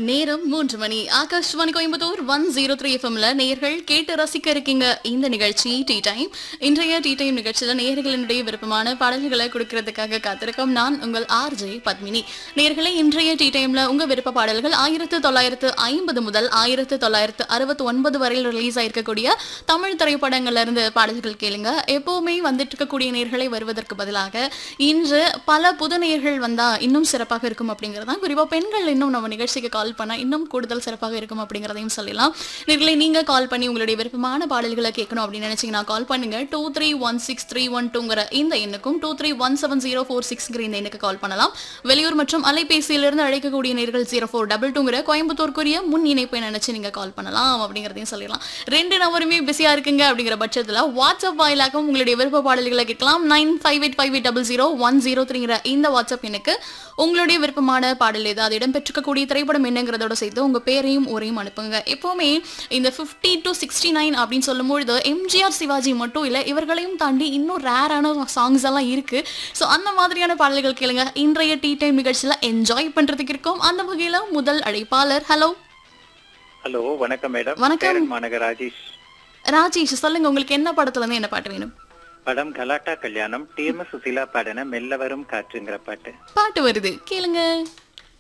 நேரம் மூன்று மணி Akashvani Coimbatore one zero three எஃப்எம்ல நேர்கள் கேட்டு ரசிக்க இருக்கீங்க இந்த நிகழ்ச்சி டீ டைம் இன்றைய டீ டைம் நிகழ்ச்சியில நேர்களினுடைய விருப்பமான பாடல்களை கொடுக்கறதுக்காக காத்திருக்கோம் நான் உங்கள் ஆர்ஜே பத்மினி நேர்களை இன்றைய டீ டைம்ல உங்க விருப்ப பாடல்கள் ஆயிரத்து தொள்ளாயிரத்து ஐம்பது முதல் ஆயிரத்து தொள்ளாயிரத்து அறுபத்தி ஒன்பது வரையில் ரிலீஸ் ஆயிருக்கக்கூடிய தமிழ் திரைப்படங்கள்ல இருந்து பாடல்கள் கேளுங்க எப்பவுமே வந்துட்டு இருக்கக்கூடிய நேர்களை வருவதற்கு பதிலாக இன்று பல புது நேர்கள் வந்தா இன்னும் சிறப்பாக இருக்கும் அப்படிங்கறதான் குறிப்பா பெண்கள் இன்னும் நம்ம நிகழ்ச்சிக்கு கால் பண்ணா இன்னும் கூடுதல் சிறப்பாக இருக்கும் அப்படிங்கறதையும் சொல்லலாம் நேர்களை நீங்க கால் பண்ணி உங்களுடைய விருப்பமான பாடல்களை கேட்கணும் அப்படின்னு நினைச்சீங்கன்னா கால் பண்ணுங்க two three one six three one டூங்கிற இந்த எண்ணுக்கும் two three one seven zero four சிக்ஸ்ங்கிற இந்த எண்ணுக்கு கால் பண்ணலாம் வெளியூர் மற்றும் அலைபேசியிலிருந்து அழைக்கக்கூடிய நேர்கள் ஜீரோ ஃபோர் டபுள் டூங்கிற கோயம்புத்தூருக்குரிய முன் இணைப்பை நினைச்சு நீங்க கால் பண்ணலாம் அப்படிங்கறதையும் சொல்லிடலாம் ரெண்டு நபருமே பிஸியா இருக்குங்க அப்படிங்கிற பட்சத்துல வாட்ஸ்அப் வாயிலாகவும் உங்களுடைய விருப்ப பாடல்களை கேட்கலாம் nine five eight five eight double zero one zero த்ரீங்கிற இந்த வாட்ஸ்அப் எனக்கு உங்களுடைய விருப்பமான பாடல் ஏதாவது இடம்பெற்றிருக்கக்கூடிய திரைப்படம் என்னங்கிறதோட சேர்த்து உங்க பேரையும் ஊரையும் அனுப்புங்க எப்பவுமே இந்த 50 டு சிக்ஸ்டி நைன் அப்படின்னு சொல்லும்பொழுது எம்ஜிஆர் சிவாஜி மட்டும் இல்லை இவர்களையும் தாண்டி இன்னும் ரேரான சாங்ஸ் எல்லாம் இருக்கு ஸோ அந்த மாதிரியான பாடல்கள் கேளுங்க இன்றைய டீ டைம் நிகழ்ச்சியில என்ஜாய் பண்றதுக்கு இருக்கும் அந்த வகையில முதல் அழைப்பாளர் ஹலோ ஹலோ வணக்கம் மேடம் வணக்கம். பேரன் மாநகர் ராஜேஷ் ராஜேஷ் சொல்லுங்க உங்களுக்கு என்ன படத்துல இருந்து என்ன பாட்டு வேணும் படம் கலாட்டா கல்யாணம் டிஎம்எஸ் சுசிலா பாடின மெல்ல வரும் காற்றுங்கிற பாட்டு பாட்டு வருது கேளுங்க